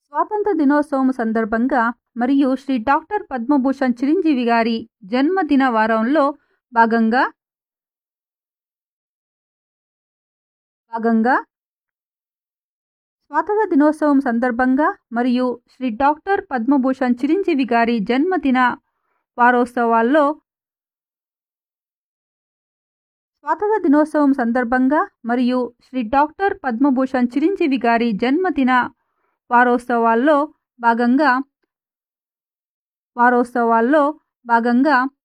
స్వాతంత్ర దినోత్సవం సందర్భంగా మరియు శ్రీ డాక్టర్ పద్మభూషణ్ చిరంజీవి గారి జన్మదిన వారంలో భాగంగా భాగంగా స్వాతంత్ర దినోత్సవం సందర్భంగా మరియు శ్రీ డాక్టర్ పద్మభూషణ్ చిరంజీవి గారి జన్మదిన వారోత్సవాల్లో స్వాతంత్ర దినోత్సవం సందర్భంగా మరియు శ్రీ డాక్టర్ పద్మభూషణ్ చిరంజీవి గారి జన్మదిన వారోత్సవాల్లో భాగంగా వారోత్సవాల్లో భాగంగా